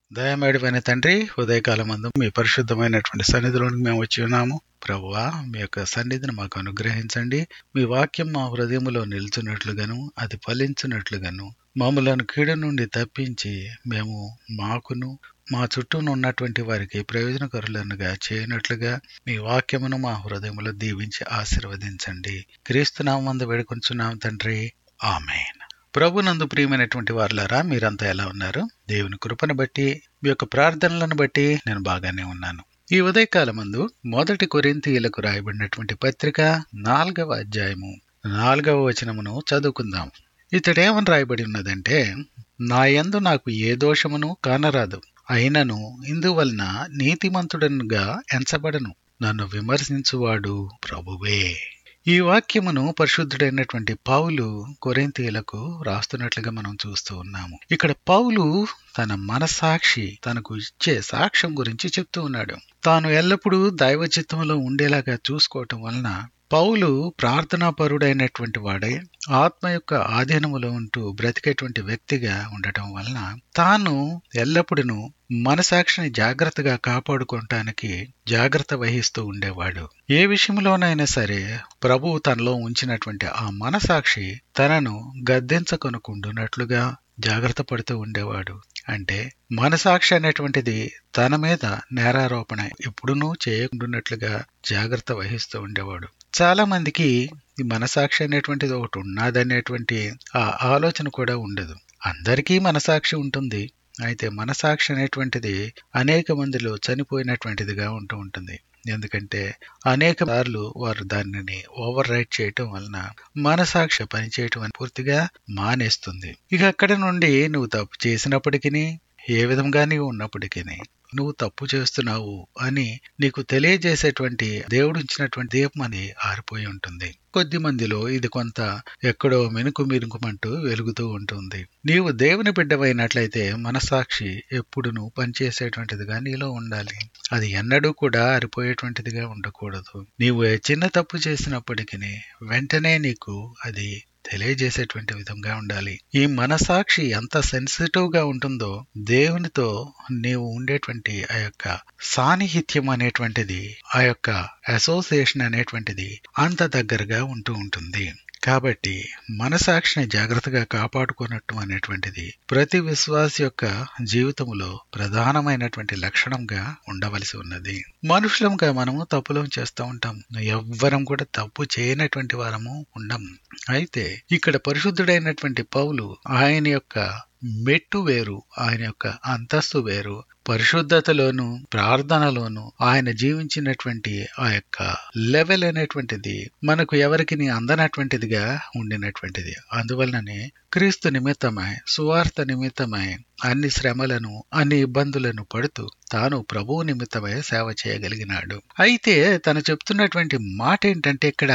దయమేడిపోయిన తండ్రి ఉదయకాలం మందు మీ పరిశుద్ధమైనటువంటి సన్నిధిలోనికి మేము వచ్చి ఉన్నాము ప్రభువా మీ యొక్క సన్నిధిని మాకు అనుగ్రహించండి మీ వాక్యం మా హృదయములో నిలుచున్నట్లుగాను అది ఫలించినట్లుగాను మమ్మలను కీడు నుండి తప్పించి మేము మాకును మా చుట్టూ ఉన్నటువంటి వారికి ప్రయోజనకరులనుగా చేయనట్లుగా మీ వాక్యమును మా హృదయములో దీవించి ఆశీర్వదించండి క్రీస్తునామందు వేడుకొంచున్నాం తండ్రి ఆమెన్ ప్రభునందు ప్రియమైనటువంటి వారులారా మీరంతా ఎలా ఉన్నారు దేవుని కృపను బట్టి మీ యొక్క ప్రార్థనలను బట్టి నేను బాగానే ఉన్నాను ఈ ఉదయకాలమందు మొదటి కొరింతీయులకు రాయబడినటువంటి పత్రిక నాలుగవ అధ్యాయము నాలుగవ వచనమును చదువుకుందాం ఇతడేమని రాయబడి ఉన్నదంటే నా యందు నాకు ఏ దోషమును కానరాదు అయినను ఇందువలన నీతిమంతుడనుగా ఎంచబడను నన్ను విమర్శించువాడు ప్రభువే ఈ వాక్యమును పరిశుద్ధుడైనటువంటి పౌలు కొరింతీయులకు రాస్తున్నట్లుగా మనం చూస్తూ ఉన్నాము ఇక్కడ పౌలు తన మనసాక్షి తనకు ఇచ్చే సాక్ష్యం గురించి చెప్తూ ఉన్నాడు తాను ఎల్లప్పుడూ దైవ చిత్తంలో ఉండేలాగా చూసుకోవటం వలన పౌలు ప్రార్థనాపరుడైనటువంటి వాడై ఆత్మ యొక్క ఆధీనములో ఉంటూ బ్రతికేటువంటి వ్యక్తిగా ఉండటం వలన తాను ఎల్లప్పుడూ మనసాక్షిని జాగ్రత్తగా కాపాడుకోవటానికి జాగ్రత్త వహిస్తూ ఉండేవాడు ఏ విషయంలోనైనా సరే ప్రభువు తనలో ఉంచినటువంటి ఆ మనసాక్షి తనను గద్దెంచకొనుకుండునట్లుగా జాగ్రత్త పడుతూ ఉండేవాడు అంటే మనసాక్షి అనేటువంటిది తన మీద నేరారోపణ ఎప్పుడునూ చేయకుండాన్నట్లుగా జాగ్రత్త వహిస్తూ ఉండేవాడు చాలా మందికి ఈ మనసాక్షి అనేటువంటిది ఒకటి ఉన్నదనేటువంటి ఆ ఆలోచన కూడా ఉండదు అందరికీ మనసాక్షి ఉంటుంది అయితే మనసాక్షి అనేటువంటిది అనేక మందిలో చనిపోయినటువంటిదిగా ఉంటూ ఉంటుంది ఎందుకంటే అనేక సార్లు వారు దానిని ఓవర్ రైట్ చేయటం వలన మనసాక్షి పనిచేయటం అని పూర్తిగా మానేస్తుంది ఇక అక్కడ నుండి నువ్వు తప్పు చేసినప్పటికీ ఏ విధంగా నీవు ఉన్నప్పటికీ నువ్వు తప్పు చేస్తున్నావు అని నీకు తెలియజేసేటువంటి దేవుడు ఇచ్చినటువంటి దీపం అది ఆరిపోయి ఉంటుంది కొద్ది మందిలో ఇది కొంత ఎక్కడో మెనుకు మినుకుమంటూ వెలుగుతూ ఉంటుంది నీవు దేవుని బిడ్డవైనట్లయితే మనసాక్షి ఎప్పుడు నువ్వు పనిచేసేటువంటిదిగా నీలో ఉండాలి అది ఎన్నడూ కూడా ఆరిపోయేటువంటిదిగా ఉండకూడదు నీవు ఏ చిన్న తప్పు చేసినప్పటికీ వెంటనే నీకు అది తెలియజేసేటువంటి విధంగా ఉండాలి ఈ మనసాక్షి ఎంత సెన్సిటివ్ గా ఉంటుందో దేవునితో నీవు ఉండేటువంటి ఆ యొక్క సాన్నిహిత్యం అనేటువంటిది ఆ యొక్క అసోసియేషన్ అనేటువంటిది అంత దగ్గరగా ఉంటూ ఉంటుంది కాబట్టి మనసాక్షిని జాగ్రత్తగా కాపాడుకున్నట్టు అనేటువంటిది ప్రతి విశ్వాస యొక్క జీవితంలో ప్రధానమైనటువంటి లక్షణంగా ఉండవలసి ఉన్నది మనుషులంగా మనము తప్పులు చేస్తూ ఉంటాం ఎవ్వరం కూడా తప్పు చేయనటువంటి వారము ఉండం అయితే ఇక్కడ పరిశుద్ధుడైనటువంటి పౌలు ఆయన యొక్క మెట్టు వేరు ఆయన యొక్క అంతస్తు వేరు పరిశుద్ధతలోను ప్రార్థనలోను ఆయన జీవించినటువంటి ఆ యొక్క లెవెల్ అనేటువంటిది మనకు ఎవరికి అందనటువంటిదిగా ఉండినటువంటిది అందువలననే క్రీస్తు నిమిత్తమై సువార్త నిమిత్తమై అన్ని శ్రమలను అన్ని ఇబ్బందులను పడుతూ తాను ప్రభువు నిమిత్తమై సేవ చేయగలిగినాడు అయితే తను చెప్తున్నటువంటి మాట ఏంటంటే ఇక్కడ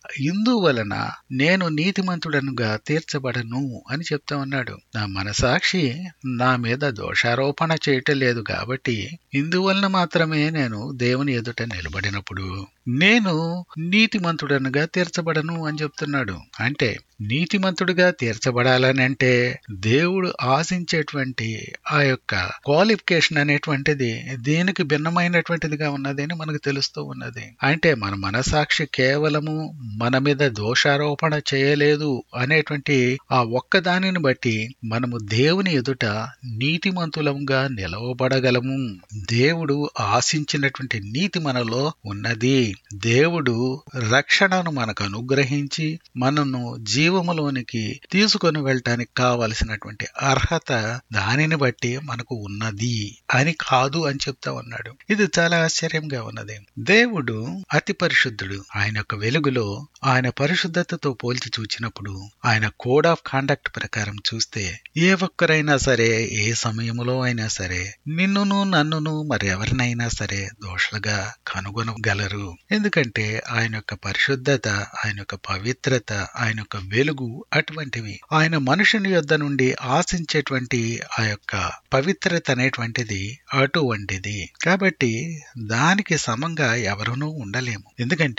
ఇందువలన నేను నీతిమంతుడనుగా తీర్చబడను అని చెప్తా ఉన్నాడు నా మనసాక్షి నా మీద దోషారోపణ చేయటం లేదు కాబట్టి ఇందువలన మాత్రమే నేను దేవుని ఎదుట నిలబడినప్పుడు నేను నీతిమంతుడనుగా తీర్చబడను అని చెప్తున్నాడు అంటే నీతిమంతుడిగా తీర్చబడాలని అంటే దేవుడు ఆశించేటువంటి ఆ యొక్క క్వాలిఫికేషన్ అనేటువంటిది దీనికి భిన్నమైనటువంటిదిగా ఉన్నదని మనకు తెలుస్తూ ఉన్నది అంటే మన మనసాక్షి కేవలము మన మీద దోషారోపణ చేయలేదు అనేటువంటి ఆ ఒక్క దానిని బట్టి మనము దేవుని ఎదుట నీతిమంతులంగా నిలవబడగలము దేవుడు ఆశించినటువంటి నీతి మనలో ఉన్నది దేవుడు రక్షణను మనకు అనుగ్రహించి మనను జీవములోనికి తీసుకొని వెళ్ళటానికి కావలసినటువంటి అర్హత దానిని బట్టి మనకు ఉన్నది అని కాదు అని చెప్తా ఉన్నాడు ఇది చాలా ఆశ్చర్యంగా ఉన్నది దేవుడు అతి పరిశుద్ధుడు ఆయన యొక్క వెలుగులో ఆయన పరిశుద్ధతతో పోల్చి చూచినప్పుడు ఆయన కోడ్ ఆఫ్ కాండక్ట్ ప్రకారం చూస్తే ఏ ఒక్కరైనా సరే ఏ సమయంలో అయినా సరే నిన్నును నన్నును మరెవరినైనా సరే దోషలుగా కనుగొనగలరు ఎందుకంటే ఆయన యొక్క పరిశుద్ధత ఆయన యొక్క పవిత్రత ఆయన యొక్క వెలుగు అటువంటివి ఆయన మనుషుని యొద్ద నుండి ఆశించేటువంటి ఆ యొక్క పవిత్రత అనేటువంటిది అటువంటిది కాబట్టి దానికి సమంగా ఎవరునూ ఉండలేము ఎందుకంటే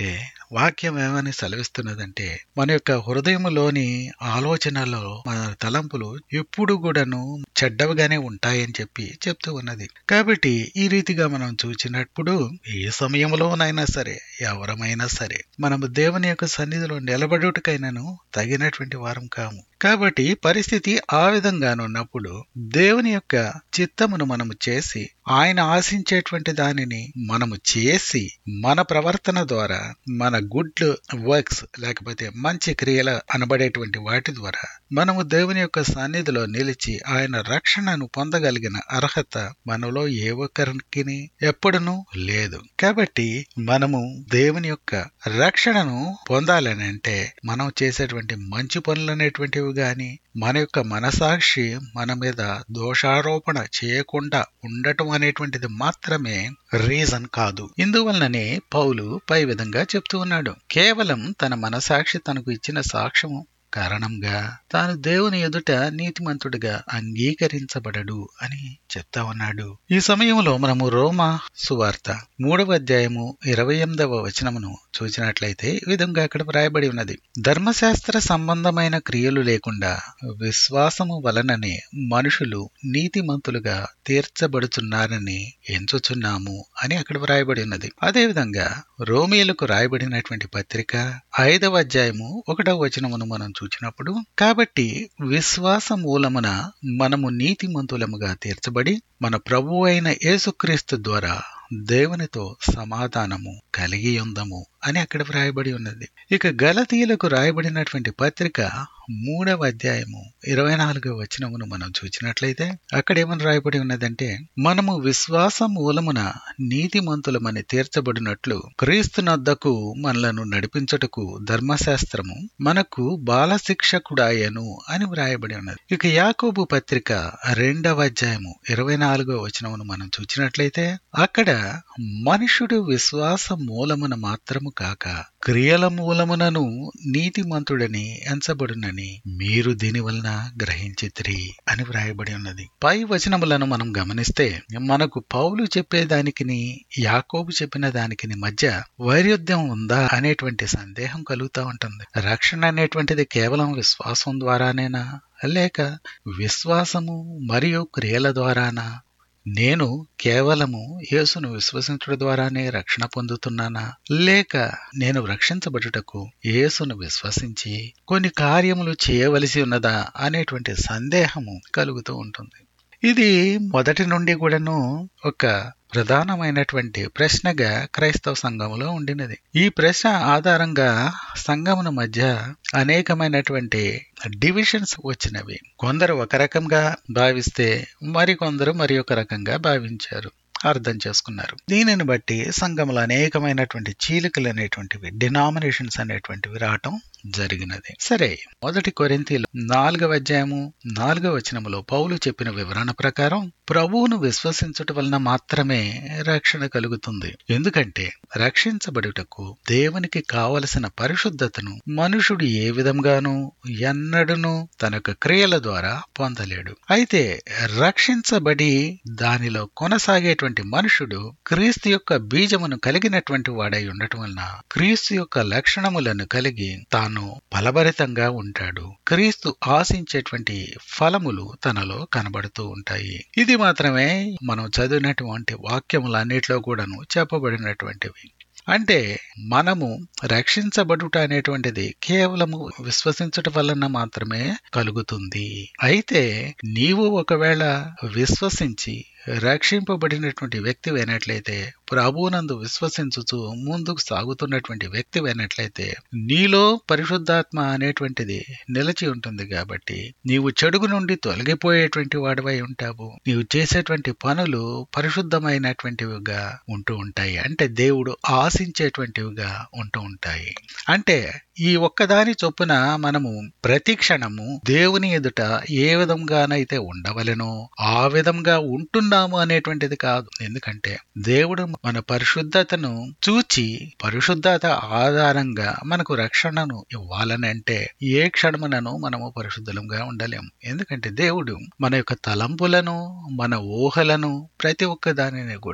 వాక్యం ఏమని సెలవిస్తున్నదంటే మన యొక్క హృదయములోని ఆలోచనలో మన తలంపులు ఎప్పుడు కూడాను చెడ్డవిగానే ఉంటాయని చెప్పి చెప్తూ ఉన్నది కాబట్టి ఈ రీతిగా మనం చూచినప్పుడు ఏ సమయంలోనైనా సరే ఎవరమైనా సరే మనము దేవుని యొక్క సన్నిధిలో నిలబడుటకైనాను తగినటువంటి వారం కాము కాబట్టి పరిస్థితి ఆ విధంగానున్నప్పుడు దేవుని యొక్క చిత్తమును మనము చేసి ఆయన ఆశించేటువంటి దానిని మనము చేసి మన ప్రవర్తన ద్వారా మన గుడ్ వర్క్స్ లేకపోతే మంచి క్రియల అనబడేటువంటి వాటి ద్వారా మనము దేవుని యొక్క సన్నిధిలో నిలిచి ఆయన రక్షణను పొందగలిగిన అర్హత మనలో ఏ ఒక్కరికి ఎప్పుడునూ లేదు కాబట్టి మనము దేవుని యొక్క రక్షణను పొందాలని అంటే మనం చేసేటువంటి మంచి పనులు అనేటువంటివి గాని మన యొక్క మనసాక్షి మన మీద దోషారోపణ చేయకుండా ఉండటం అనేటువంటిది మాత్రమే రీజన్ కాదు ఇందువలననే పౌలు పై విధంగా చెప్తూ ఉన్నాడు కేవలం తన మనసాక్షి తనకు ఇచ్చిన సాక్ష్యము కారణంగా తాను దేవుని ఎదుట నీతిమంతుడిగా అంగీకరించబడడు అని చెప్తా ఉన్నాడు ఈ సమయంలో మనము రోమా సువార్త మూడవ అధ్యాయము ఇరవై ఎనిమిదవ వచనమును చూసినట్లయితే ఈ విధంగా అక్కడ వ్రాయబడి ఉన్నది ధర్మశాస్త్ర సంబంధమైన క్రియలు లేకుండా విశ్వాసము వలననే మనుషులు నీతిమంతులుగా తీర్చబడుతున్నారని ఎంచుచున్నాము అని అక్కడ వ్రాయబడి ఉన్నది అదేవిధంగా రోమిలకు రాయబడినటువంటి పత్రిక ఐదవ అధ్యాయము ఒకటవ వచనమును మనం చూచినప్పుడు కాబట్టి విశ్వాస మూలమున మనము నీతిమంతులముగా తీర్చబడి మన ప్రభు అయిన యేసుక్రీస్తు ద్వారా దేవునితో సమాధానము కలిగి ఉందము అని అక్కడ వ్రాయబడి ఉన్నది ఇక గలతీయులకు రాయబడినటువంటి పత్రిక మూడవ అధ్యాయము ఇరవై నాలుగవ వచనమును మనం చూసినట్లయితే అక్కడ ఏమని రాయబడి ఉన్నదంటే మనము విశ్వాస మూలమున నీతిమంతులమని తీర్చబడినట్లు క్రీస్తునద్దకు మనలను నడిపించుటకు ధర్మశాస్త్రము మనకు బాలశిక్షకుడాయను అని వ్రాయబడి ఉన్నది ఇక యాకోబు పత్రిక రెండవ అధ్యాయము ఇరవై నాలుగవ వచనమును మనం చూసినట్లయితే అక్కడ మనుషుడు విశ్వాస మూలమున మాత్రము కాక క్రియల మూలమునను నీతిమంతుడని ఎంచబడునని మీరు దీని వలన గ్రహించితిరి అని వ్రాయబడి ఉన్నది పై వచనములను మనం గమనిస్తే మనకు పౌలు చెప్పేదానికి యాకోబు చెప్పిన దానికి మధ్య వైరుధ్యం ఉందా అనేటువంటి సందేహం కలుగుతూ ఉంటుంది రక్షణ అనేటువంటిది కేవలం విశ్వాసం ద్వారానేనా లేక విశ్వాసము మరియు క్రియల ద్వారానా నేను కేవలము యేసును విశ్వసించడం ద్వారానే రక్షణ పొందుతున్నానా లేక నేను రక్షించబడుటకు యేసును విశ్వసించి కొన్ని కార్యములు చేయవలసి ఉన్నదా అనేటువంటి సందేహము కలుగుతూ ఉంటుంది ఇది మొదటి నుండి కూడాను ఒక ప్రధానమైనటువంటి ప్రశ్నగా క్రైస్తవ సంఘములో ఉండినది ఈ ప్రశ్న ఆధారంగా సంఘముల మధ్య అనేకమైనటువంటి డివిజన్స్ వచ్చినవి కొందరు ఒక రకంగా భావిస్తే మరికొందరు మరి ఒక రకంగా భావించారు అర్థం చేసుకున్నారు దీనిని బట్టి సంఘంలో అనేకమైనటువంటి చీలికలు అనేటువంటివి డినామినేషన్స్ అనేటువంటివి రావటం జరిగినది సరే మొదటి కొరింతీలు నాలుగవ అధ్యాయము నాలుగవ వచనములో పౌలు చెప్పిన వివరణ ప్రకారం ప్రభువును విశ్వసించట వలన మాత్రమే రక్షణ కలుగుతుంది ఎందుకంటే రక్షించబడుటకు దేవునికి కావలసిన పరిశుద్ధతను మనుషుడు ఏ విధంగానూ ఎన్నడూను తన యొక్క క్రియల ద్వారా పొందలేడు అయితే రక్షించబడి దానిలో కొనసాగేటువంటి మనుషుడు క్రీస్తు యొక్క బీజమును కలిగినటువంటి వాడై ఉండటం వలన క్రీస్తు యొక్క లక్షణములను కలిగి తాను ఫలభరితంగా ఉంటాడు క్రీస్తు ఆశించేటువంటి ఫలములు తనలో కనబడుతూ ఉంటాయి ఇది మాత్రమే మనం చదివినటువంటి వాక్యములన్నిటిలో కూడాను చెప్పబడినటువంటివి అంటే మనము రక్షించబడుట అనేటువంటిది కేవలము విశ్వసించటం వలన మాత్రమే కలుగుతుంది అయితే నీవు ఒకవేళ విశ్వసించి రక్షింపబడినటువంటి వ్యక్తి అయినట్లయితే ప్రభువునందు విశ్వసించుచు ముందుకు సాగుతున్నటువంటి వ్యక్తి అయినట్లయితే నీలో పరిశుద్ధాత్మ అనేటువంటిది నిలిచి ఉంటుంది కాబట్టి నీవు చెడుగు నుండి తొలగిపోయేటువంటి వాడివై ఉంటావు నీవు చేసేటువంటి పనులు పరిశుద్ధమైనటువంటివిగా ఉంటూ ఉంటాయి అంటే దేవుడు ఆశించేటువంటివిగా ఉంటూ ఉంటాయి అంటే ఈ ఒక్కదాని చొప్పున మనము ప్రతి క్షణము దేవుని ఎదుట ఏ విధంగానైతే ఉండవలెనో ఆ విధంగా ఉంటున్నాము అనేటువంటిది కాదు ఎందుకంటే దేవుడు మన పరిశుద్ధతను చూచి పరిశుద్ధత ఆధారంగా మనకు రక్షణను ఇవ్వాలని అంటే ఏ క్షణమునను మనము పరిశుద్ధంగా ఉండలేము ఎందుకంటే దేవుడు మన యొక్క తలంపులను మన ఊహలను ప్రతి ఒక్క దానిని కూడా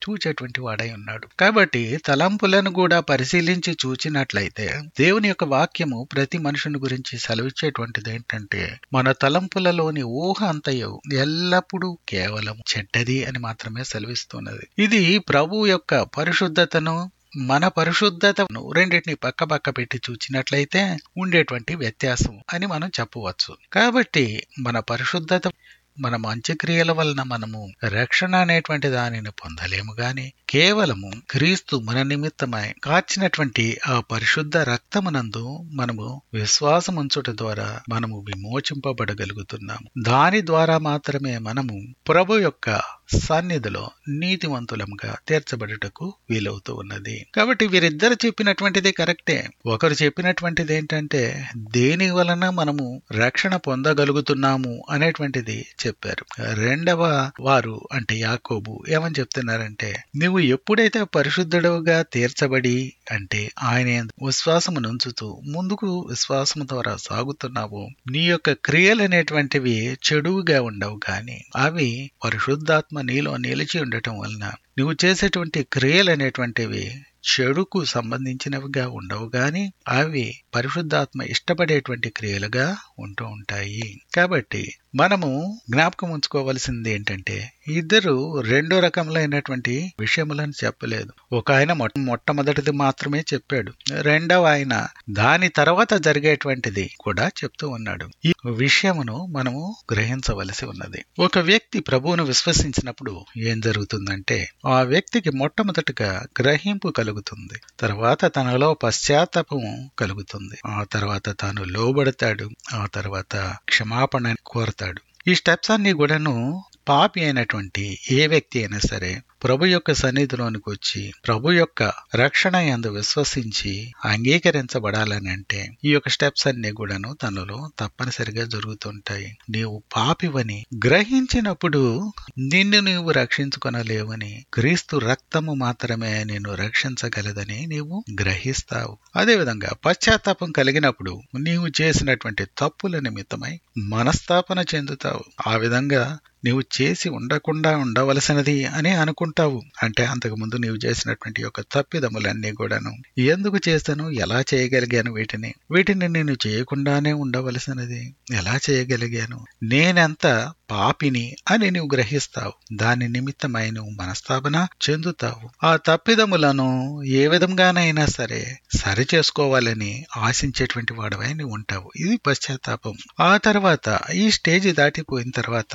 చూచేటువంటి వాడై ఉన్నాడు కాబట్టి తలంపులను కూడా పరిశీలించి చూచినట్లయితే దేవుని యొక్క వాక్యము ప్రతి మనుషుని గురించి సెలవిచ్చేటువంటిది ఏంటంటే మన తలంపులలోని ఊహ అంతయు ఎల్లప్పుడూ కేవలం చెడ్డది అని మాత్రమే సెలవిస్తున్నది ఇది ప్రభు యొక్క పరిశుద్ధతను మన పరిశుద్ధతను రెండింటిని పక్క పక్క పెట్టి చూచినట్లయితే ఉండేటువంటి వ్యత్యాసం అని మనం చెప్పవచ్చు కాబట్టి మన పరిశుద్ధత మన మంచి క్రియల వలన మనము రక్షణ అనేటువంటి దానిని పొందలేము గాని కేవలము క్రీస్తు మన నిమిత్తమై కాచినటువంటి ఆ పరిశుద్ధ రక్తమునందు మనము విశ్వాసం ఉంచుట ద్వారా మనము విమోచింపబడగలుగుతున్నాము దాని ద్వారా మాత్రమే మనము ప్రభు యొక్క సన్నిధిలో నీతివంతులంగా తీర్చబడుటకు వీలవుతూ ఉన్నది కాబట్టి వీరిద్దరు చెప్పినటువంటిది కరెక్టే ఒకరు చెప్పినటువంటిది ఏంటంటే దేని వలన మనము రక్షణ పొందగలుగుతున్నాము అనేటువంటిది చెప్పారు రెండవ వారు అంటే యాకోబు ఏమని చెప్తున్నారంటే నువ్వు ఎప్పుడైతే పరిశుద్ధుడుగా తీర్చబడి అంటే ఆయన విశ్వాసము నుంచుతూ ముందుకు విశ్వాసము ద్వారా సాగుతున్నావో నీ యొక్క క్రియలు అనేటువంటివి చెడువుగా ఉండవు కానీ అవి పరిశుద్ధాత్మ నీలో నిలిచి ఉండటం వలన నువ్వు చేసేటువంటి క్రియలు అనేటువంటివి చెడుకు సంబంధించినవిగా ఉండవు గాని అవి పరిశుద్ధాత్మ ఇష్టపడేటువంటి క్రియలుగా ఉంటూ ఉంటాయి కాబట్టి మనము జ్ఞాపకం ఉంచుకోవలసింది ఏంటంటే ఇద్దరు రెండు రకములైనటువంటి విషయములను చెప్పలేదు ఒక ఆయన మొట్ట మొట్టమొదటిది మాత్రమే చెప్పాడు రెండవ ఆయన దాని తర్వాత జరిగేటువంటిది కూడా చెప్తూ ఉన్నాడు ఈ విషయమును మనము గ్రహించవలసి ఉన్నది ఒక వ్యక్తి ప్రభువును విశ్వసించినప్పుడు ఏం జరుగుతుందంటే ఆ వ్యక్తికి మొట్టమొదటిగా గ్రహింపు కలుగుతుంది తర్వాత తనలో పశ్చాత్తాపము కలుగుతుంది ఆ తర్వాత తాను లోబడతాడు ఆ తర్వాత క్షమాపణ కోరతాడు ఈ స్టెప్స్ అన్ని కూడాను పాపి అయినటువంటి ఏ వ్యక్తి అయినా సరే ప్రభు యొక్క సన్నిధిలోనికి వచ్చి ప్రభు యొక్క రక్షణ ఎందు విశ్వసించి అంగీకరించబడాలని అంటే ఈ యొక్క స్టెప్స్ అన్ని కూడాను తనలో తప్పనిసరిగా జరుగుతుంటాయి నీవు పాపివని గ్రహించినప్పుడు నిన్ను నీవు రక్షించుకొనలేవని క్రీస్తు రక్తము మాత్రమే నిన్ను రక్షించగలదని నీవు గ్రహిస్తావు అదేవిధంగా పశ్చాత్తాపం కలిగినప్పుడు నీవు చేసినటువంటి తప్పుల నిమిత్తమై మనస్తాపన చెందుతావు ఆ విధంగా నీవు చేసి ఉండకుండా ఉండవలసినది అని అనుకుంటావు అంటే అంతకుముందు నీవు చేసినటువంటి యొక్క తప్పిదములన్నీ కూడాను ఎందుకు చేస్తాను ఎలా చేయగలిగాను వీటిని వీటిని నేను చేయకుండానే ఉండవలసినది ఎలా చేయగలిగాను నేనెంత పాపిని అని నువ్వు గ్రహిస్తావు దాని నిమిత్తమై నువ్వు మనస్తాపన చెందుతావు ఆ తప్పిదములను ఏ విధంగానైనా సరే సరి చేసుకోవాలని ఆశించేటువంటి వాడవై నువ్వు ఉంటావు ఇది పశ్చాత్తాపం ఆ తర్వాత ఈ స్టేజ్ దాటిపోయిన తర్వాత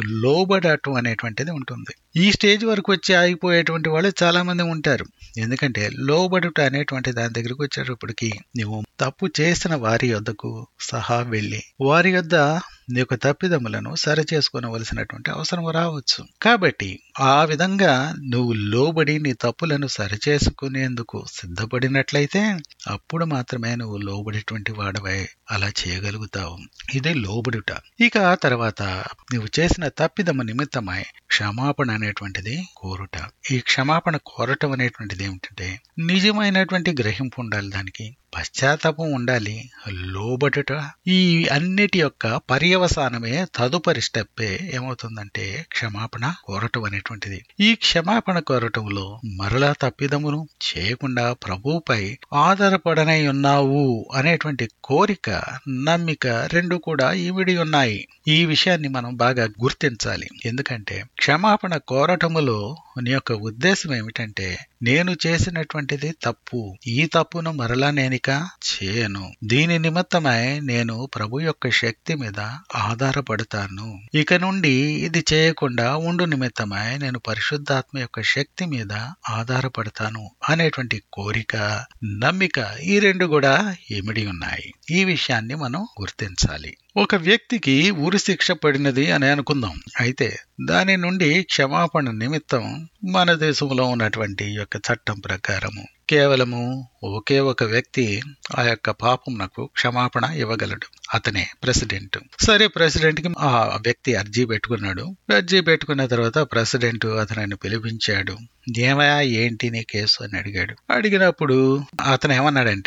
లోబడటం అనేటువంటిది ఉంటుంది ఈ స్టేజ్ వరకు వచ్చి ఆగిపోయేటువంటి వాళ్ళు చాలా మంది ఉంటారు ఎందుకంటే లోబడుట అనేటువంటి దాని దగ్గరకు వచ్చేటప్పటికి నువ్వు తప్పు చేసిన వారి యొద్దకు సహా వెళ్ళి వారి యొద్ద నీ యొక్క తప్పిదములను సరి చేసుకోవలసినటువంటి అవసరం రావచ్చు కాబట్టి ఆ విధంగా నువ్వు లోబడి నీ తప్పులను సరి చేసుకునేందుకు సిద్ధపడినట్లయితే అప్పుడు మాత్రమే నువ్వు లోబడేటువంటి వాడవై అలా చేయగలుగుతావు ఇది లోబడుట ఇక ఆ తర్వాత నువ్వు చేసిన తప్పిదము నిమిత్తమై క్షమాపణ అనేటువంటిది కోరుట ఈ క్షమాపణ కోరటం అనేటువంటిది ఏమిటంటే నిజమైనటువంటి గ్రహింపు ఉండాలి దానికి పశ్చాత్తాపం ఉండాలి లోబడుట ఈ అన్నిటి యొక్క పర్యవసానమే తదుపరి స్టెప్పే ఏమవుతుందంటే క్షమాపణ కోరటం అనేటువంటిది ఈ క్షమాపణ కోరటంలో మరలా తప్పిదమును చేయకుండా ప్రభువుపై ఆధారపడనై ఉన్నావు అనేటువంటి కోరిక నమ్మిక రెండు కూడా ఈవిడి ఉన్నాయి ఈ విషయాన్ని మనం బాగా గుర్తించాలి ఎందుకంటే క్షమాపణ కోరటములో నీ యొక్క ఉద్దేశం ఏమిటంటే నేను చేసినటువంటిది తప్పు ఈ తప్పును మరలా నేనిక చేయను దీని నిమిత్తమై నేను ప్రభు యొక్క శక్తి మీద ఆధారపడతాను ఇక నుండి ఇది చేయకుండా ఉండు నిమిత్తమై నేను పరిశుద్ధాత్మ యొక్క శక్తి మీద ఆధారపడతాను అనేటువంటి కోరిక నమ్మిక ఈ రెండు కూడా ఇమిడి ఉన్నాయి ఈ విషయాన్ని మనం గుర్తించాలి ఒక వ్యక్తికి ఉరి శిక్ష పడినది అని అనుకుందాం అయితే దాని నుండి క్షమాపణ నిమిత్తం మన దేశంలో ఉన్నటువంటి యొక్క చట్టం ప్రకారము కేవలము ఒకే ఒక వ్యక్తి ఆ యొక్క పాపంనకు క్షమాపణ ఇవ్వగలడు అతనే ప్రెసిడెంట్ సరే ప్రెసిడెంట్ కి ఆ వ్యక్తి అర్జీ పెట్టుకున్నాడు అర్జీ పెట్టుకున్న తర్వాత ప్రెసిడెంట్ అతనిని పిలిపించాడు ఏమయ్యా ఏంటి నీ కేసు అని అడిగాడు అడిగినప్పుడు అతను ఏమన్నాడంటే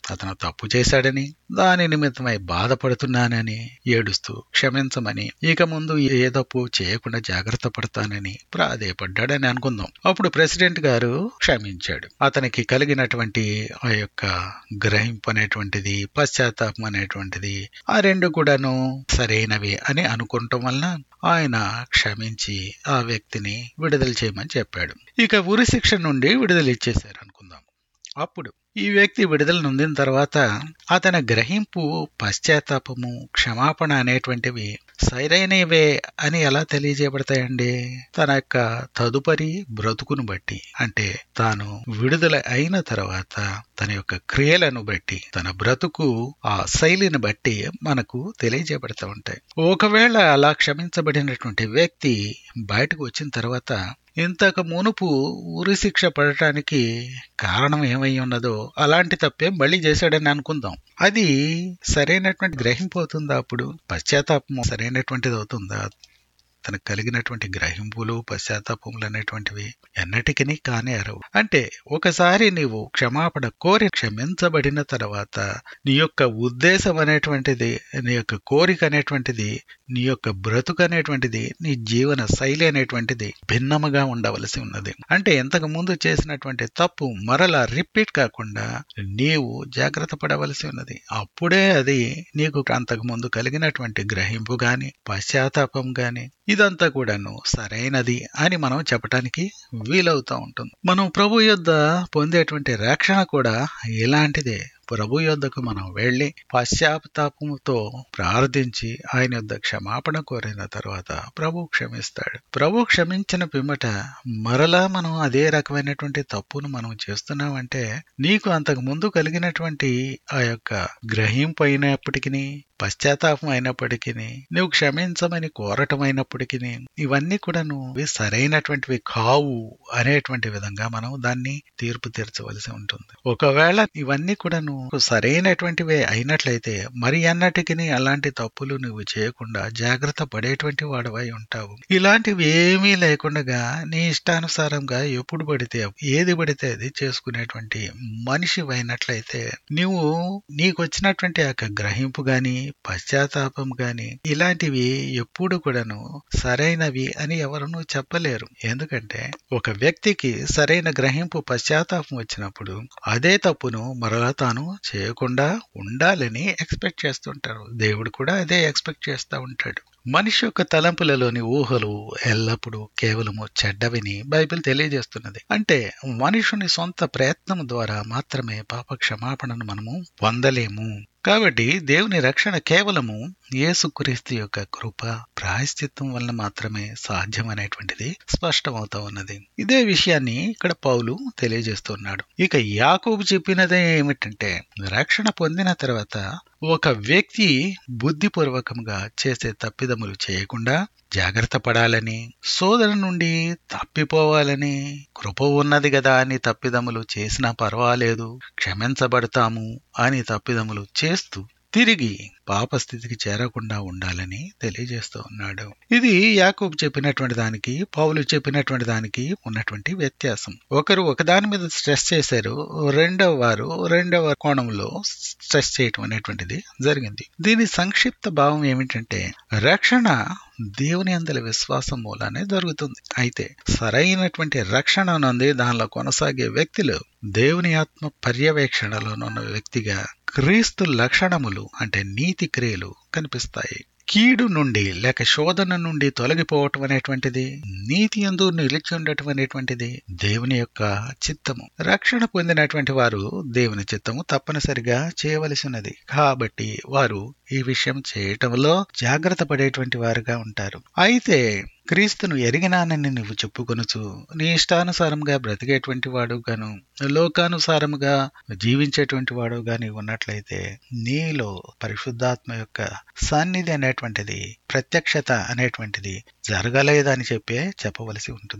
అతను తప్పు చేశాడని దాని నిమిత్తమై బాధపడుతున్నానని ఏడుస్తూ క్షమించమని ఇక ముందు ఏ తప్పు చేయకుండా జాగ్రత్త పడతానని ప్రాధేయపడ్డాడని అనుకుందాం అప్పుడు ప్రెసిడెంట్ గారు క్షమించాడు అతనికి కలిగినటువంటి ఆ యొక్క గ్రహింపు అనేటువంటిది పశ్చాత్తాపం అనేటువంటిది ఆ రెండు కూడాను సరైనవి అని అనుకుంటాం వలన ఆయన క్షమించి ఆ వ్యక్తిని విడుదల చేయమని చెప్పాడు ఇక ఉరి శిక్ష నుండి విడుదల ఇచ్చేశారు అనుకుందాం అప్పుడు ఈ వ్యక్తి విడుదల నొందిన తర్వాత అతని గ్రహింపు పశ్చాత్తాపము క్షమాపణ అనేటువంటివి సరైనవే అని ఎలా తెలియజేయబడతాయండి తన యొక్క తదుపరి బ్రతుకును బట్టి అంటే తాను విడుదల అయిన తర్వాత తన యొక్క క్రియలను బట్టి తన బ్రతుకు ఆ శైలిని బట్టి మనకు తెలియజేయబడతా ఉంటాయి ఒకవేళ అలా క్షమించబడినటువంటి వ్యక్తి బయటకు వచ్చిన తర్వాత ఇంతకు మునుపు ఉరి శిక్ష పడటానికి కారణం ఏమై ఉన్నదో అలాంటి తప్పే మళ్ళీ చేశాడని అనుకుందాం అది సరైనటువంటి గ్రహింపు అవుతుందా అప్పుడు పశ్చాత్తాపం సరైనటువంటిది అవుతుందా తనకు కలిగినటువంటి గ్రహింపులు పశ్చాత్తాపములు అనేటువంటివి ఎన్నటికీ కానే అరవు అంటే ఒకసారి నీవు క్షమాపణ కోరి క్షమించబడిన తర్వాత నీ యొక్క ఉద్దేశం అనేటువంటిది నీ యొక్క కోరిక అనేటువంటిది నీ యొక్క బ్రతుకు అనేటువంటిది నీ జీవన శైలి అనేటువంటిది భిన్నముగా ఉండవలసి ఉన్నది అంటే ఇంతకు ముందు చేసినటువంటి తప్పు మరలా రిపీట్ కాకుండా నీవు జాగ్రత్త పడవలసి ఉన్నది అప్పుడే అది నీకు అంతకు ముందు కలిగినటువంటి గ్రహింపు గాని పశ్చాత్తాపం గాని ఇదంతా కూడాను సరైనది అని మనం చెప్పటానికి వీలవుతూ ఉంటుంది మనం ప్రభు యొద్ద పొందేటువంటి రక్షణ కూడా ఇలాంటిదే ప్రభు యొద్దకు మనం వెళ్ళి పశ్చాత్తాపంతో ప్రార్థించి ఆయన యొద్ద క్షమాపణ కోరిన తర్వాత ప్రభు క్షమిస్తాడు ప్రభు క్షమించిన పిమ్మట మరలా మనం అదే రకమైనటువంటి తప్పును మనం చేస్తున్నామంటే నీకు అంతకు ముందు కలిగినటువంటి ఆ యొక్క గ్రహింపు అయినప్పటికీ పశ్చాత్తాపం అయినప్పటికీ నువ్వు క్షమించమని కోరటం అయినప్పటికీ ఇవన్నీ కూడా నువ్వు సరైనటువంటివి కావు అనేటువంటి విధంగా మనం దాన్ని తీర్పు తీర్చవలసి ఉంటుంది ఒకవేళ ఇవన్నీ కూడా నువ్వు సరైనటువంటివే అయినట్లయితే మరి అన్నటికి అలాంటి తప్పులు నువ్వు చేయకుండా జాగ్రత్త పడేటువంటి వాడవై ఉంటావు ఇలాంటివి ఏమీ లేకుండా నీ ఇష్టానుసారంగా ఎప్పుడు పడితే ఏది పడితే అది చేసుకునేటువంటి మనిషి అయినట్లయితే నువ్వు నీకు వచ్చినటువంటి ఆ గ్రహింపు గాని పశ్చాత్తాపం గాని ఇలాంటివి ఎప్పుడు కూడాను సరైనవి అని ఎవరునూ చెప్పలేరు ఎందుకంటే ఒక వ్యక్తికి సరైన గ్రహింపు పశ్చాత్తాపం వచ్చినప్పుడు అదే తప్పును మరలా తాను చేయకుండా ఉండాలని ఎక్స్పెక్ట్ చేస్తుంటారు దేవుడు కూడా అదే ఎక్స్పెక్ట్ చేస్తూ ఉంటాడు మనిషి యొక్క తలంపులలోని ఊహలు ఎల్లప్పుడూ కేవలము చెడ్డవిని బైబిల్ తెలియజేస్తున్నది అంటే మనుషుని సొంత ప్రయత్నం ద్వారా మాత్రమే పాప క్షమాపణను మనము పొందలేము కాబట్టి దేవుని రక్షణ కేవలము యేసుక్రీస్తు యొక్క కృప ప్రాయశ్చిత్తం వలన మాత్రమే సాధ్యం అనేటువంటిది స్పష్టమవుతా ఉన్నది ఇదే విషయాన్ని ఇక్కడ పౌలు తెలియజేస్తున్నాడు ఇక యాకోబు చెప్పినదే ఏమిటంటే రక్షణ పొందిన తర్వాత ఒక వ్యక్తి బుద్ధిపూర్వకంగా చేసే తప్పిదములు చేయకుండా జాగ్రత్త పడాలని సోదరు నుండి తప్పిపోవాలని కృప ఉన్నది కదా అని తప్పిదములు చేసినా పర్వాలేదు క్షమించబడతాము అని తప్పిదములు చేస్తూ తిరిగి పాపస్థితికి చేరకుండా ఉండాలని తెలియజేస్తూ ఉన్నాడు ఇది యాకూబ్ చెప్పినటువంటి దానికి పౌలు చెప్పినటువంటి దానికి ఉన్నటువంటి వ్యత్యాసం ఒకరు ఒకదాని మీద స్ట్రెస్ చేశారు రెండవ వారు రెండవ కోణంలో స్ట్రెస్ చేయటం అనేటువంటిది జరిగింది దీని సంక్షిప్త భావం ఏమిటంటే రక్షణ దేవుని అందరి విశ్వాసం మూలానే జరుగుతుంది అయితే సరైనటువంటి రక్షణ నుండి దానిలో కొనసాగే వ్యక్తులు దేవుని ఆత్మ పర్యవేక్షణలోనున్న వ్యక్తిగా క్రీస్తు లక్షణములు అంటే నీతి క్రియలు కనిపిస్తాయి కీడు నుండి లేక శోధన నుండి తొలగిపోవటం అనేటువంటిది నీతి ఎందు నిలిచి ఉండటం అనేటువంటిది దేవుని యొక్క చిత్తము రక్షణ పొందినటువంటి వారు దేవుని చిత్తము తప్పనిసరిగా చేయవలసినది కాబట్టి వారు ఈ విషయం చేయటంలో జాగ్రత్త పడేటువంటి వారుగా ఉంటారు అయితే క్రీస్తును ఎరిగినానని నువ్వు చెప్పుకొనుచు నీ ఇష్టానుసారంగా బ్రతికేటువంటి వాడు గాను లోకానుసారముగా జీవించేటువంటి వాడు గాని ఉన్నట్లయితే నీలో పరిశుద్ధాత్మ యొక్క సన్నిధి అనేటువంటిది ప్రత్యక్షత అనేటువంటిది జరగలేదని చెప్పే చెప్పవలసి ఉంటుంది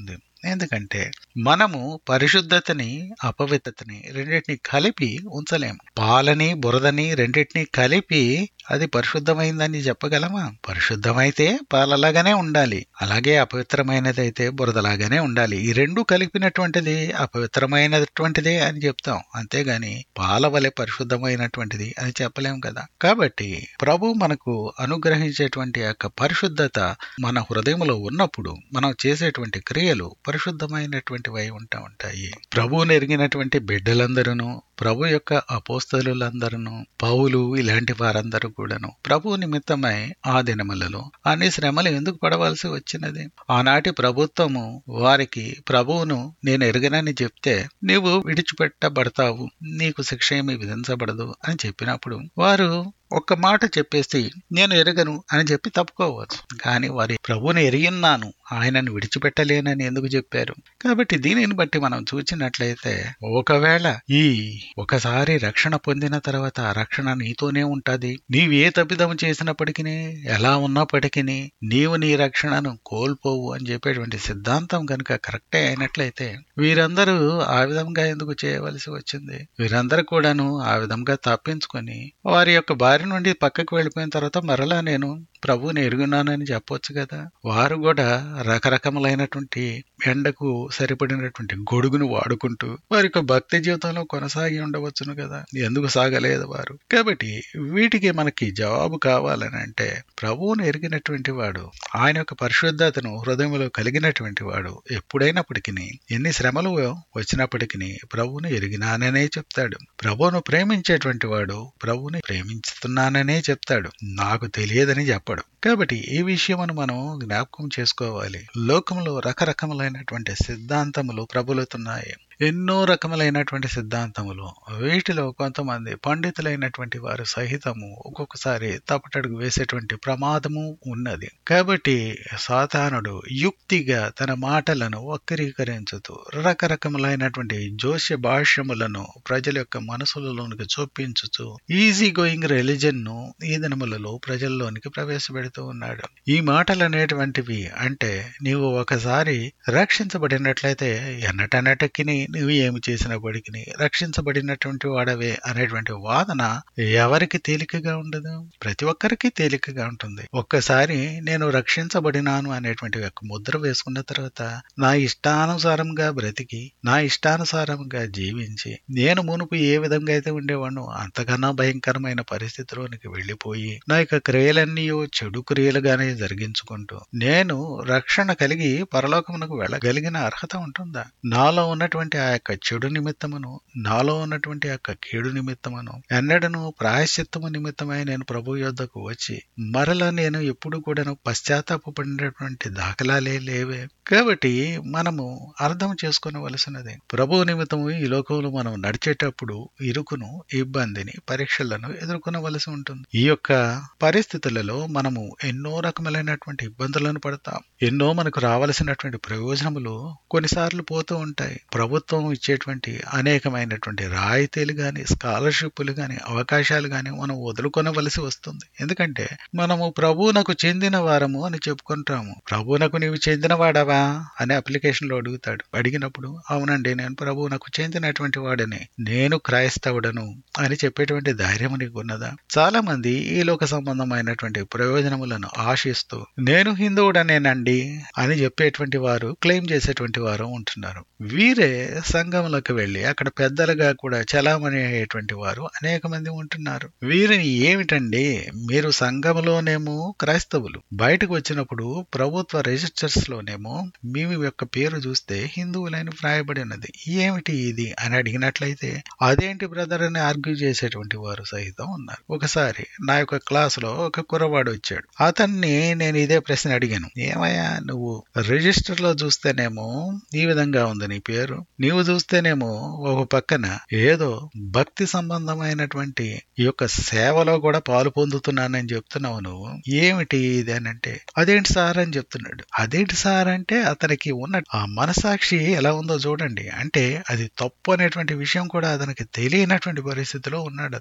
ఎందుకంటే మనము పరిశుద్ధతని అపవిత్రతని రెండింటిని కలిపి ఉంచలేము పాలని బురదని రెండింటిని కలిపి అది పరిశుద్ధమైందని చెప్పగలమా పరిశుద్ధమైతే పాలలాగానే ఉండాలి అలాగే అపవిత్రమైనది అయితే బురదలాగానే ఉండాలి ఈ రెండు కలిపినటువంటిది అపవిత్రమైనటువంటిదే అని చెప్తాం అంతేగాని పాల వలె పరిశుద్ధమైనటువంటిది అని చెప్పలేం కదా కాబట్టి ప్రభు మనకు అనుగ్రహించేటువంటి యొక్క పరిశుద్ధత మన హృదయంలో ఉన్నప్పుడు మనం చేసేటువంటి క్రియలు పరిశుద్ధమైనటువంటివై ఉంటా ఉంటాయి ప్రభువుని ఎరిగినటువంటి బిడ్డలందరూ ప్రభు యొక్క అపోస్తలులందరూ పౌలు ఇలాంటి వారందరూ కూడాను ప్రభు నిమిత్తమై ఆ దినములలో అన్ని శ్రమలు ఎందుకు పడవలసి వచ్చినది ఆనాటి ప్రభుత్వము వారికి ప్రభువును నేను ఎరగనని చెప్తే నీవు విడిచిపెట్టబడతావు నీకు శిక్ష ఏమి విధించబడదు అని చెప్పినప్పుడు వారు ఒక్క మాట చెప్పేసి నేను ఎరగను అని చెప్పి తప్పుకోవచ్చు కానీ వారి ప్రభుని ఎరిగిన్నాను ఆయనను విడిచిపెట్టలేనని ఎందుకు చెప్పారు కాబట్టి దీనిని బట్టి మనం చూచినట్లయితే ఒకవేళ ఈ ఒకసారి రక్షణ పొందిన తర్వాత ఆ రక్షణ నీతోనే ఉంటది నీవు ఏ తప్పిదం చేసినప్పటికీ ఎలా ఉన్నప్పటికీ నీవు నీ రక్షణను కోల్పోవు అని చెప్పేటువంటి సిద్ధాంతం కనుక కరెక్టే అయినట్లయితే వీరందరూ ఆ విధంగా ఎందుకు చేయవలసి వచ్చింది వీరందరూ కూడాను ఆ విధంగా తప్పించుకొని వారి యొక్క బారి నుండి పక్కకు వెళ్ళిపోయిన తర్వాత మరలా నేను ప్రభువుని ఎరుగున్నానని చెప్పొచ్చు కదా వారు కూడా రకరకములైనటువంటి ఎండకు సరిపడినటువంటి గొడుగును వాడుకుంటూ వారి యొక్క భక్తి జీవితంలో కొనసాగి ఉండవచ్చును కదా ఎందుకు సాగలేదు వారు కాబట్టి వీటికి మనకి జవాబు కావాలని అంటే ప్రభువును ఎరిగినటువంటి వాడు ఆయన యొక్క పరిశుద్ధతను హృదయంలో కలిగినటువంటి వాడు ఎప్పుడైనప్పటికీ ఎన్ని శ్రమలు వచ్చినప్పటికీ ప్రభువును ఎరిగినాననే చెప్తాడు ప్రభువును ప్రేమించేటువంటి వాడు ప్రభువుని ప్రేమించుతున్నాననే చెప్తాడు నాకు తెలియదని చెప్పడు కాబట్టి ఈ విషయమును మనం జ్ఞాపకం చేసుకోవాలి లోకంలో రకరకములైనటువంటి సిద్ధాంతములు ప్రబలుతున్నాయి ఎన్నో రకములైనటువంటి సిద్ధాంతములు వీటిలో కొంతమంది పండితులైనటువంటి వారు సహితము ఒక్కొక్కసారి తప్పటడుగు వేసేటువంటి ప్రమాదము ఉన్నది కాబట్టి సాతానుడు యుక్తిగా తన మాటలను వక్రీకరించుతూ రకరకములైనటువంటి జోష్య భాష్యములను ప్రజల యొక్క మనసులలోనికి చొప్పించుతూ ఈజీ గోయింగ్ రిలీజన్ ను ఈ దినములలో ప్రజల్లోనికి ప్రవేశపెడుతూ ఉన్నాడు ఈ మాటలు అనేటువంటివి అంటే నీవు ఒకసారి రక్షించబడినట్లయితే ఎన్నటన్నటికి నువ్వు ఏమి చేసినప్పటికీ రక్షించబడినటువంటి వాడవే అనేటువంటి వాదన ఎవరికి తేలికగా ఉండదు ప్రతి ఒక్కరికి తేలికగా ఉంటుంది ఒక్కసారి నేను రక్షించబడినాను అనేటువంటి ఒక ముద్ర వేసుకున్న తర్వాత నా ఇష్టానుసారంగా బ్రతికి నా ఇష్టానుసారంగా జీవించి నేను మునుపు ఏ విధంగా అయితే ఉండేవాడినో అంతకన్నా భయంకరమైన పరిస్థితిలోనికి వెళ్ళిపోయి నా యొక్క క్రియలన్నీ చెడు క్రియలుగానే జరిగించుకుంటూ నేను రక్షణ కలిగి పరలోకమునకు వెళ్ళగలిగిన అర్హత ఉంటుందా నాలో ఉన్నటువంటి ఆ యొక్క చెడు నిమిత్తమును నాలో ఉన్నటువంటి ఆ యొక్క కీడు నిమిత్తమును ఎన్నడను ప్రాయశ్చిత్తము నిమిత్తమై నేను ప్రభు యొద్దకు వచ్చి మరలా నేను ఎప్పుడు కూడాను పశ్చాత్తాపడినటువంటి దాఖలాలే లేవే కాబట్టి మనము అర్థం చేసుకోవలసినది ప్రభు నిమిత్తము ఈ లోకంలో మనం నడిచేటప్పుడు ఇరుకును ఇబ్బందిని పరీక్షలను ఎదుర్కొనవలసి ఉంటుంది ఈ యొక్క పరిస్థితులలో మనము ఎన్నో రకములైనటువంటి ఇబ్బందులను పడతాం ఎన్నో మనకు రావలసినటువంటి ప్రయోజనములు కొన్నిసార్లు పోతూ ఉంటాయి ప్రభుత్వం ఇచ్చేటువంటి అనేకమైనటువంటి రాయితీలు గాని స్కాలర్షిప్లు గాని అవకాశాలు గాని మనం వదులుకొనవలసి వస్తుంది ఎందుకంటే మనము ప్రభువునకు చెందిన వారము అని చెప్పుకుంటాము ప్రభువునకు నీవు చెందిన వాడవా అని అప్లికేషన్ లో అడుగుతాడు అడిగినప్పుడు అవునండి నేను ప్రభువునకు చెందినటువంటి వాడని నేను క్రైస్తవుడను అని చెప్పేటువంటి ధైర్యం నీకు ఉన్నదా చాలా మంది ఈ లోక సంబంధమైనటువంటి ప్రయోజనములను ఆశిస్తూ నేను హిందువుడనేనండి అని చెప్పేటువంటి వారు క్లెయిమ్ చేసేటువంటి వారు ఉంటున్నారు వీరే సంఘంలోకి వెళ్ళి అక్కడ పెద్దలుగా కూడా చలామణి అయ్యేటువంటి వారు అనేక మంది ఉంటున్నారు వీరిని ఏమిటండి మీరు సంఘంలోనేమో క్రైస్తవులు బయటకు వచ్చినప్పుడు ప్రభుత్వ రిజిస్టర్స్ లోనేమో మీ యొక్క పేరు చూస్తే హిందువులని వ్రాయబడి ఉన్నది ఏమిటి ఇది అని అడిగినట్లయితే అదేంటి బ్రదర్ అని ఆర్గ్యూ చేసేటువంటి వారు సహితం ఉన్నారు ఒకసారి నా యొక్క క్లాస్ లో ఒక కుర్రవాడు వచ్చాడు అతన్ని నేను ఇదే ప్రశ్న అడిగాను ఏమయ్యా నువ్వు రిజిస్టర్ లో చూస్తేనేమో ఈ విధంగా ఉంది నీ పేరు నీవు చూస్తేనేమో ఒక పక్కన ఏదో భక్తి సంబంధమైనటువంటి ఈ యొక్క సేవలో కూడా పాలు పొందుతున్నానని చెప్తున్నావు నువ్వు ఏమిటి ఇది అని అంటే అదేంటి సార్ అని చెప్తున్నాడు అదేంటి సార్ అంటే అతనికి ఉన్న ఆ మనసాక్షి ఎలా ఉందో చూడండి అంటే అది తప్పు అనేటువంటి విషయం కూడా అతనికి తెలియనటువంటి పరిస్థితిలో ఉన్నాడు అతను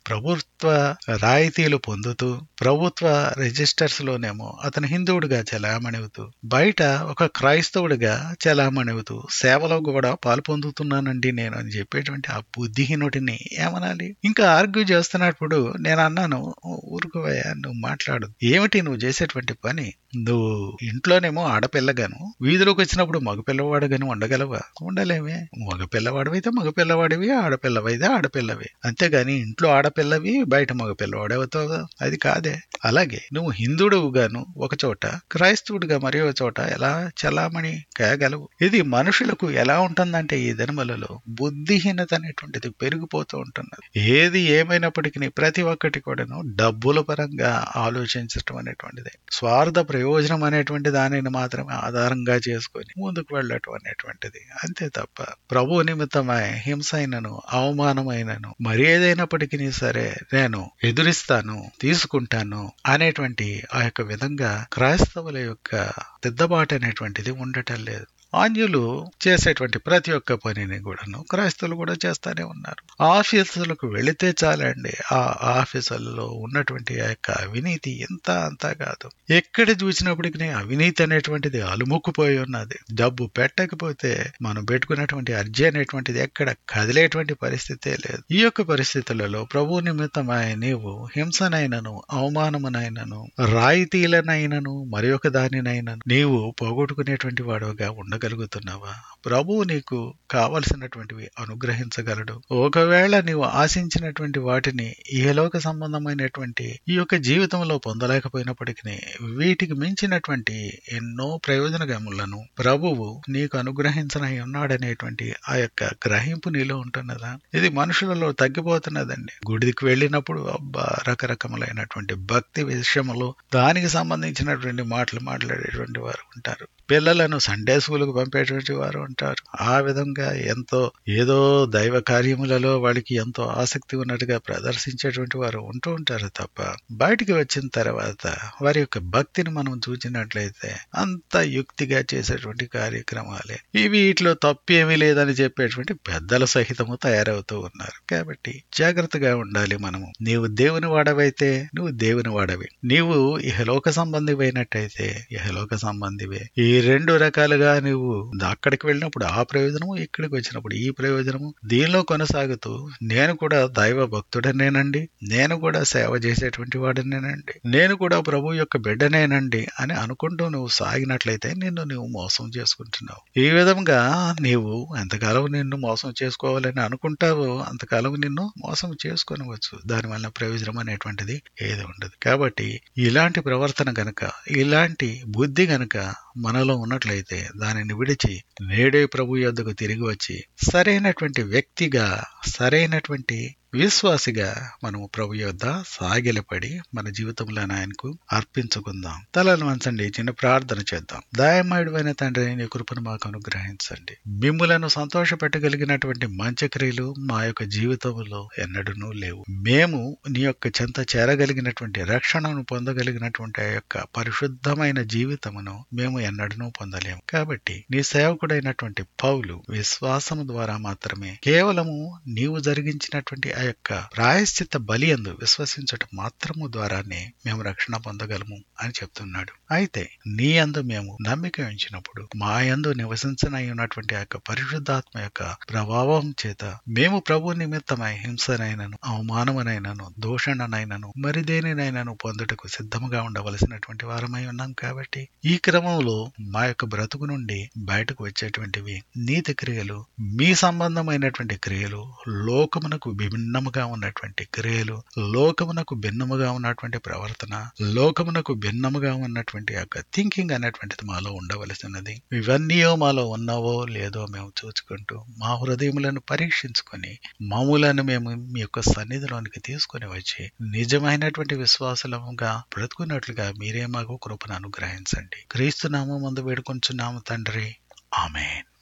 ప్రభుత్వ రాయితీలు పొందుతూ ప్రభుత్వ రిజిస్టర్స్ లోనేమో అతను హిందువుడిగా చెలామణివుతూ బయట ఒక క్రైస్తవుడిగా చెలామణివుతూ సేవలో కూడా పాలు పొందుతున్నానండి నేను అని చెప్పేటువంటి ఆ బుద్ధిహీనుడిని ఏమనాలి ఇంకా ఆర్గ్యూ చేస్తున్నప్పుడు నేను అన్నాను ఊరుకోవయ్యా నువ్వు మాట్లాడు ఏమిటి నువ్వు చేసేటువంటి పని నువ్వు ఇంట్లోనేమో ఆడపిల్లగాను వీధిలోకి వచ్చినప్పుడు మగ పిల్లవాడుగాను ఉండగలవా ఉండలేమే మగ పిల్లవాడివైతే మగ పిల్లవాడివి ఆడపిల్లవైతే ఆడపిల్లవి అంతేగాని ఇంట్లో ఆడపిల్లవి బయట మగ పిల్లవాడవుతావు అది కాదే అలాగే నువ్వు హిందువుడుగాను ఒక చోట క్రైస్తవుడిగా మరి ఒక చోట ఎలా చలామణి కాగలవు ఇది మనుషులకు ఎలా ఉంటుందంటే ఈ దినములలో బుద్ధిహీనత అనేటువంటిది పెరిగిపోతూ ఉంటున్నది ఏది ఏమైనప్పటికీ ప్రతి ఒక్కటి కూడాను డబ్బుల పరంగా ఆలోచించటం అనేటువంటిది స్వార్థ ప్రయోజనం అనేటువంటి దానిని మాత్రమే ఆధారంగా చేసుకొని ముందుకు వెళ్ళటం అనేటువంటిది అంతే తప్ప ప్రభు నిమిత్తమై హింస అయినను అవమానమైనను మరి ఏదైనప్పటికీ సరే నేను ఎదురిస్తాను తీసుకుంటాను అనేటువంటి ఆ యొక్క విధంగా క్రైస్తవుల యొక్క దిద్దబాటు అనేటువంటిది ఉండటం లేదు ఆన్యులు చేసేటువంటి ప్రతి ఒక్క పనిని కూడాను క్రైస్తవులు కూడా చేస్తానే ఉన్నారు ఆఫీసులకు వెళితే చాలండి ఆ ఆఫీసులలో ఉన్నటువంటి ఆ యొక్క అవినీతి ఎంత అంతా కాదు ఎక్కడ చూసినప్పటికీ అవినీతి అనేటువంటిది అలుముక్కుపోయి ఉన్నది డబ్బు పెట్టకపోతే మనం పెట్టుకున్నటువంటి అర్జీ అనేటువంటిది ఎక్కడ కదిలేటువంటి పరిస్థితే లేదు ఈ యొక్క పరిస్థితులలో ప్రభు నిమిత్తమై నీవు హింసనైనను అవమానమునైనను రాయితీలనైనను మరి ఒక దానినైనను నీవు పోగొట్టుకునేటువంటి వాడుగా ఉండగలుగుతున్నావా ప్రభువు నీకు కావలసినటువంటివి అనుగ్రహించగలడు ఒకవేళ నీవు ఆశించినటువంటి వాటిని ఇహలోక సంబంధమైనటువంటి ఈ యొక్క జీవితంలో పొందలేకపోయినప్పటికీ వీటికి మించినటువంటి ఎన్నో ప్రయోజనగములను ప్రభువు నీకు అనుగ్రహించనై ఉన్నాడనేటువంటి ఆ యొక్క గ్రహింపు నీలో ఉంటున్నదా ఇది మనుషులలో తగ్గిపోతున్నదండి గుడికి వెళ్ళినప్పుడు అబ్బా రకరకములైనటువంటి భక్తి విషయములు దానికి సంబంధించినటువంటి మాటలు మాట్లాడేటువంటి వారు ఉంటారు పిల్లలను సండే స్కూల్కు పంపేటువంటి వారు ఉంటారు ఆ విధంగా ఎంతో ఏదో దైవ కార్యములలో వాళ్ళకి ఎంతో ఆసక్తి ఉన్నట్టుగా ప్రదర్శించేటువంటి వారు ఉంటూ ఉంటారు తప్ప బయటికి వచ్చిన తర్వాత వారి యొక్క భక్తిని మనం చూసినట్లయితే అంత యుక్తిగా చేసేటువంటి కార్యక్రమాలే ఇవి వీటిలో తప్పు ఏమీ లేదని చెప్పేటువంటి పెద్దల సహితము తయారవుతూ ఉన్నారు కాబట్టి జాగ్రత్తగా ఉండాలి మనము నీవు దేవుని వాడవైతే నువ్వు దేవుని వాడవి నీవు ఇహలోక సంబంధివైనట్టయితే ఇహలోక సంబంధివే ఈ రెండు రకాలుగా నువ్వు అక్కడికి వెళ్ళినప్పుడు ఆ ప్రయోజనము ఇక్కడికి వచ్చినప్పుడు ఈ ప్రయోజనము దీనిలో కొనసాగుతూ నేను కూడా దైవ భక్తుడనేనండి నేను కూడా సేవ చేసేటువంటి వాడినేనండి నేను కూడా ప్రభు యొక్క బిడ్డనేనండి అని అనుకుంటూ నువ్వు సాగినట్లయితే నిన్ను నువ్వు మోసం చేసుకుంటున్నావు ఈ విధంగా నీవు ఎంతకాలం నిన్ను మోసం చేసుకోవాలని అనుకుంటావో అంతకాలం నిన్ను మోసం చేసుకొనవచ్చు దానివల్ల ప్రయోజనం అనేటువంటిది ఏది ఉండదు కాబట్టి ఇలాంటి ప్రవర్తన గనక ఇలాంటి బుద్ధి గనక మనలో ఉన్నట్లయితే దానిని విడిచి నేడే ప్రభు యొద్దకు తిరిగి వచ్చి సరైనటువంటి వ్యక్తిగా సరైనటువంటి విశ్వాసిగా మనము ప్రభు యొద్ద సాగిలపడి మన జీవితంలో ఆయనకు అర్పించుకుందాం తలను వంచండి చిన్న ప్రార్థన చేద్దాం దయమయుడైన తండ్రి నీ కృపను మాకు అనుగ్రహించండి మిమ్ములను సంతోషపెట్టగలిగినటువంటి మంచి క్రియలు మా యొక్క జీవితంలో ఎన్నడూనూ లేవు మేము నీ యొక్క చెంత చేరగలిగినటువంటి రక్షణను పొందగలిగినటువంటి ఆ యొక్క పరిశుద్ధమైన జీవితమును మేము ఎన్నడూనూ పొందలేము కాబట్టి నీ సేవకుడైనటువంటి పౌలు విశ్వాసము ద్వారా మాత్రమే కేవలము నీవు జరిగించినటువంటి ఆ యొక్క ప్రాయశ్చిత్త బలి అందు విశ్వసించటం మాత్రము ద్వారానే మేము రక్షణ పొందగలము అని చెప్తున్నాడు అయితే నీ అందు మేము నమ్మిక ఉంచినప్పుడు మా యందు నివసించనై ఉన్నటువంటి ఆ యొక్క పరిశుద్ధాత్మ యొక్క ప్రభావం చేత మేము ప్రభు నిమిత్తమై హింసనైనను అవమానమునైనను దూషణనైనను మరి దేనినైనాను పొందుటకు సిద్ధముగా ఉండవలసినటువంటి వారమై ఉన్నాం కాబట్టి ఈ క్రమంలో మా యొక్క బ్రతుకు నుండి బయటకు వచ్చేటువంటివి నీతి క్రియలు మీ సంబంధమైనటువంటి క్రియలు లోకమునకు భిన్నముగా ఉన్నటువంటి క్రియలు లోకమునకు భిన్నముగా ఉన్నటువంటి ప్రవర్తన లోకమునకు భిన్నముగా ఉన్నటువంటి యొక్క థింకింగ్ అనేటువంటిది మాలో ఉండవలసినది ఇవన్నీ మాలో ఉన్నావో లేదో మేము చూసుకుంటూ మా హృదయములను పరీక్షించుకొని మామూలను మేము మీ యొక్క సన్నిధిలోనికి తీసుకొని వచ్చి నిజమైనటువంటి విశ్వాసముగా బ్రతుకున్నట్లుగా మీరే మాకు కృపను అనుగ్రహించండి క్రీస్తు నామం ముందు వేడుకొంచున్నాము తండ్రి ఆమెన్